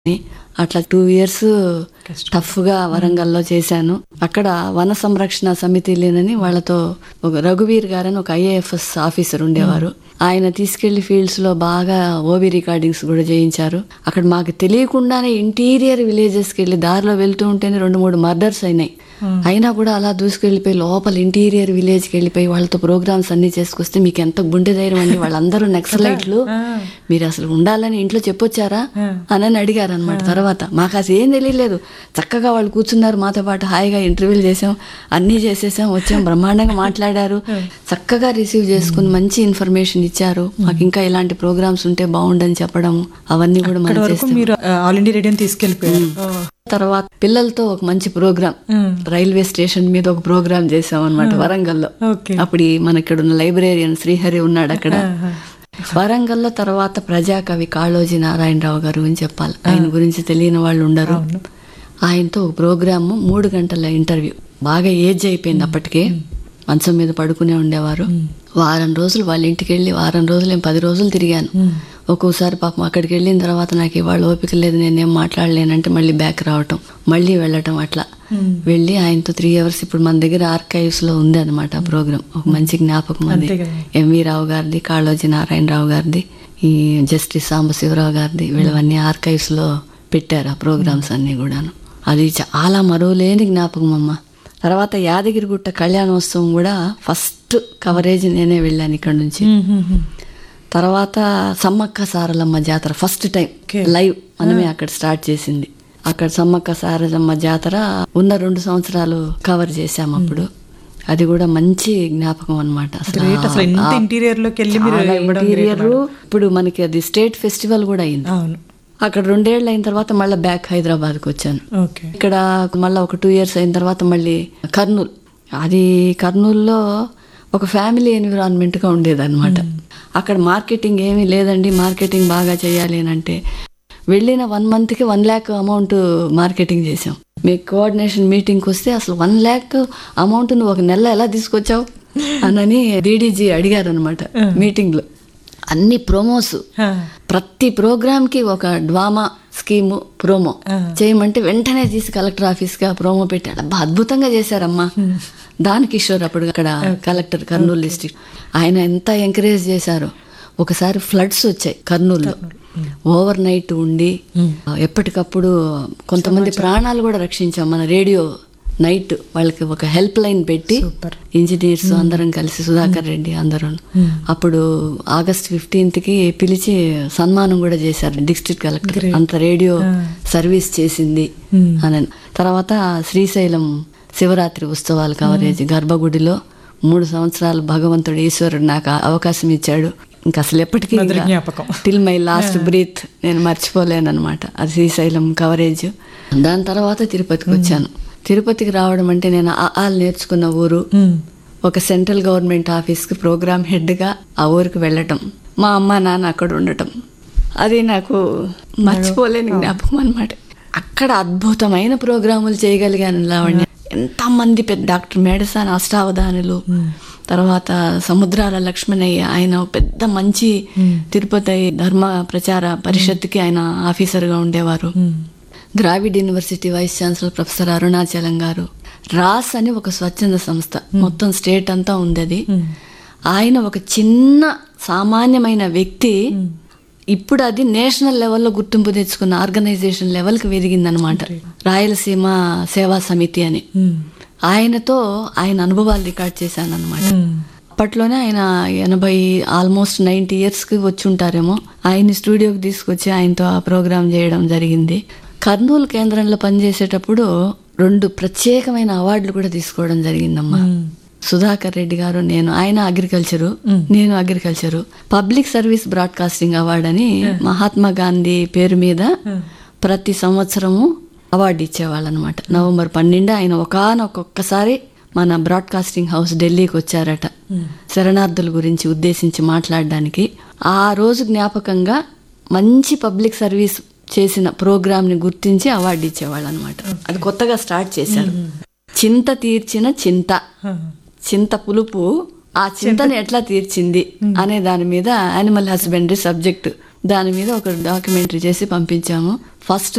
అట్లా two years tough గా వరంగల్లో చేశాను అక్కడ వన సంరక్షణ సమితి లేనని వాళ్ళతో ఒక రఘువీర్ గారని ఒక ఐఏఎఫ్ఎస్ ఆఫీసర్ ఉండేవారు ఆయన తీసుకెళ్లి ఫీల్డ్స్ లో బాగా ఓబీ రికార్డింగ్స్ కూడా చేయించారు అక్కడ మాకు తెలియకుండానే ఇంటీరియర్ విలేజెస్కి వెళ్ళి దారిలో వెళ్తూ ఉంటేనే రెండు మూడు మర్డర్స్ అయినాయి అయినా కూడా అలా దూసుకెళ్లిపోయి లోపల ఇంటీరియర్ విలేజ్ కి వెళ్ళిపోయి వాళ్ళతో ప్రోగ్రామ్స్ అన్ని చేసుకొస్తే మీకు ఎంత గుండె ధైర్యం అండి వాళ్ళందరూ నక్సలైట్లు మీరు అసలు ఉండాలని ఇంట్లో చెప్పొచ్చారా అని అడిగారు అనమాట తర్వాత మాకు అసలు ఏం తెలియలేదు చక్కగా వాళ్ళు కూర్చున్నారు మాతో పాటు హాయిగా ఇంటర్వ్యూలు చేసాం అన్నీ చేసేసాం వచ్చాం బ్రహ్మాండంగా మాట్లాడారు చక్కగా రిసీవ్ చేసుకుని మంచి ఇన్ఫర్మేషన్ ఇచ్చారు మాకు ఇంకా ఇలాంటి ప్రోగ్రామ్స్ ఉంటే బాగుండని చెప్పడం అవన్నీ కూడా అక్కడ మనం వరకు చేస్తాం మీరు ఆల్ ఇండియా రేడియోని తీసుకెళ్లిపోయారు ఓ. తర్వాత పిల్లలతో ఒక మంచి ప్రోగ్రామ్ ఉమ్. రైల్వే స్టేషన్ మీద ఒక ప్రోగ్రామ్ చేసాం అనమాట వరంగల్లో ఓకే అప్పుడు ఈ మన ఇక్కడ ఉన్న లైబ్రేరియన్ శ్రీహరి ఉన్నాడు అక్కడ ఆహా. వరంగల్లో తర్వాత ప్రజాకవి కాళోజీ నారాయణరావు గారు అని చెప్పాలి ఆయన గురించి తెలియని వాళ్ళు ఉండరు ఆయనతో ఒక ప్రోగ్రామ్ మూడు గంటల ఇంటర్వ్యూ బాగా ఏజ్ అయిపోయింది అప్పటికే మంచం మీద పడుకునే ఉండేవారు వారం రోజులు వాళ్ళ ఇంటికి వెళ్ళి వారం రోజులు ఏం పది రోజులు తిరిగాను ఒక్కోసారి పాపం అక్కడికి వెళ్ళిన తర్వాత నాకు ఇవాళ ఓపిక లేదు నేనేం మాట్లాడలేనంటే మళ్ళీ బ్యాక్ రావటం మళ్ళీ వెళ్ళటం అట్లా వెళ్ళి ఆయనతో త్రీ అవర్స్ ఇప్పుడు మన దగ్గర ఆర్కైవ్స్ లో ఉంది అనమాట ఆ ప్రోగ్రామ్ ఒక మంచి జ్ఞాపకం అది అంతే కదా. ఎంవి రావు గారిది కాళోజీ నారాయణరావు గారిది ఈ జస్టిస్ సాంబశివరావు గారిది వీళ్ళవన్నీ ఆర్కైవ్స్ లో పెట్టారు ఆ ప్రోగ్రామ్స్ అన్ని కూడాను అది చాలా మరోలేని జ్ఞాపకం అమ్మ తర్వాత యాదగిరిగుట్ట కళ్యాణోత్సవం కూడా ఫస్ట్ కవరేజ్ నేనే వెళ్ళాను ఇక్కడ నుంచి ఉమ్, ఉమ్, ఉమ్. తర్వాత సమ్మక్క సారలమ్మ జాతర ఫస్ట్ టైం Okay. లైవ్ మనమే అక్కడ స్టార్ట్ చేసింది అక్కడ సమ్మక్క సారలమ్మ జాతర ఉన్న రెండు సంవత్సరాలు కవర్ చేశాం అప్పుడు అది కూడా మంచి జ్ఞాపకం అనమాట Great. అసలు ఇంత interior లోకి వెళ్ళి మీరు ఇవ్వడం great ఇంటీరియర్ ఇప్పుడు మనకి అది స్టేట్ ఫెస్టివల్ కూడా అయింది అవును అక్కడ రెండేళ్ళు అయిన తర్వాత మళ్ళీ బ్యాక్ హైదరాబాద్కి వచ్చాను ఓకే ఇక్కడ మళ్ళీ ఒక టూ ఇయర్స్ అయిన తర్వాత మళ్ళీ కర్నూలు అది కర్నూలులో ఒక ఫ్యామిలీ ఎన్విరాన్మెంట్గా ఉండేదన్నమాట అక్కడ మార్కెటింగ్ ఏమీ లేదండి మార్కెటింగ్ బాగా చేయాలి అని అంటే వెళ్ళిన వన్ మంత్కి వన్ ల్యాక్ అమౌంట్ మార్కెటింగ్ చేసాం మీ కోఆర్డినేషన్ మీటింగ్కి వస్తే అసలు వన్ ల్యాక్ అమౌంట్ నువ్వు ఒక నెల ఎలా తీసుకొచ్చావు అనని డీడీజీ అడిగారు అనమాట మీటింగ్లో అన్ని ప్రోమోస్ ఆ. ప్రతి ప్రోగ్రామ్ కి ఒక డ్వామా స్కీము ప్రోమో ఆ. చేయమంటే వెంటనే తీసి కలెక్టర్ ఆఫీస్ గా ప్రోమో పెట్టాడు అబ్బా అద్భుతంగా చేశారమ్మా దాని కిషోర్ అప్పుడు అక్కడ కలెక్టర్ కర్నూలు డిస్టిక్ ఆయన ఎంత ఎంకరేజ్ చేశారో ఒకసారి ఫ్లడ్స్ వచ్చాయి కర్నూలులో ఓవర్ నైట్ ఉండి ఎప్పటికప్పుడు కొంతమంది ప్రాణాలు కూడా రక్షించాం మన రేడియో నైట్ వాళ్ళకి ఒక హెల్ప్ లైన్ పెట్టి సూపర్ ఇంజనీర్స్ అందరం కలిసి సుధాకర్ రెడ్డి అందరూ అప్పుడు ఆగస్ట్ ఫిఫ్టీన్త్ కి పిలిచి సన్మానం కూడా చేశారు డిస్ట్రిక్ట్ కలెక్టర్ అంత రేడియో సర్వీస్ చేసింది అని తర్వాత శ్రీశైలం శివరాత్రి ఉత్సవాల కవరేజ్ గర్భగుడిలో మూడు సంవత్సరాలు భగవంతుడు ఈశ్వరుడు నాకు ఆ అవకాశం ఇచ్చాడు ఇంకా అసలు ఎప్పటికీ మధుర జ్ఞాపకం. టిల్ మై లాస్ట్ బ్రీత్ నేను మర్చిపోలేను అనమాట అది శ్రీశైలం కవరేజ్ దాని తర్వాత తిరుపతికి వచ్చాను తిరుపతికి రావడం అంటే నేను ఆ ఆలు నేర్చుకున్న ఊరు ఉమ్. ఒక సెంట్రల్ గవర్నమెంట్ ఆఫీస్కి ప్రోగ్రామ్ హెడ్గా ఆ ఊరికి వెళ్ళటం మా అమ్మ నాన్న అక్కడ ఉండటం అది నాకు మర్చిపోలేని జ్ఞాపకం అనమాట అక్కడ అద్భుతమైన ప్రోగ్రాములు చేయగలిగాను లావణ్య ఎంతమంది పెద్ద డాక్టర్ మేడసాని అష్టావధానులు తర్వాత సముద్రాల లక్ష్మణయ్య ఆయన ఒక పెద్ద మంచి తిరుపతి ధర్మ ప్రచార పరిషత్తుకి ఆయన ఆఫీసర్గా ఉండేవారు Dravid university vice chancellor professor Arunachalam garu రాస్ అని ఒక స్వచ్ఛంద సంస్థ మొత్తం స్టేట్ అంతా ఉంది అది ఆయన ఒక చిన్న సామాన్యమైన వ్యక్తి ఇప్పుడు అది నేషనల్ లెవెల్లో గుర్తింపు తెచ్చుకున్న ఆర్గనైజేషన్ లెవెల్కి ఎదిగిందనమాట రాయలసీమ సేవా సమితి అని ఉమ్. ఆయనతో ఆయన అనుభవాలు రికార్డ్ చేశాను అనమాట ఉమ్. అప్పట్లోనే ఆయన ఎనభై ఆల్మోస్ట్ నైంటీ ఇయర్స్కి వచ్చి ఉంటారేమో ఆయన్ని స్టూడియోకి తీసుకొచ్చి ఆయనతో ఆ ప్రోగ్రామ్ చేయడం జరిగింది కర్నూలు కేంద్రంలో పనిచేసేటప్పుడు రెండు ప్రత్యేకమైన అవార్డులు కూడా తీసుకోవడం జరిగిందమ్మా సుధాకర్ రెడ్డి గారు నేను ఆయన అగ్రికల్చరు నేను agriculture public service broadcasting award అని మహాత్మా గాంధీ పేరు మీద ప్రతి సంవత్సరము అవార్డు ఇచ్చేవాళ్ళు అనమాట నవంబర్ పన్నెండు ఆయన ఒకానొక్కొక్కసారి మన బ్రాడ్కాస్టింగ్ హౌస్ ఢిల్లీకి వచ్చారట శరణార్థుల గురించి ఉద్దేశించి మాట్లాడడానికి ఆ రోజు జ్ఞాపకంగా మంచి పబ్లిక్ సర్వీస్ చేసిన ప్రోగ్రామ్ ని గుర్తించి అవార్డు ఇచ్చేవాళ్ళు అనమాట అది కొత్తగా స్టార్ట్ చేశారు చింత తీర్చిన చింత ఆ. చింత పులుపు ఆ చింతని ఎట్లా తీర్చింది అనే దాని మీద యానిమల్ హస్బెండరీ సబ్జెక్ట్ దాని మీద ఒక డాక్యుమెంటరీ చేసి పంపించాము ఫస్ట్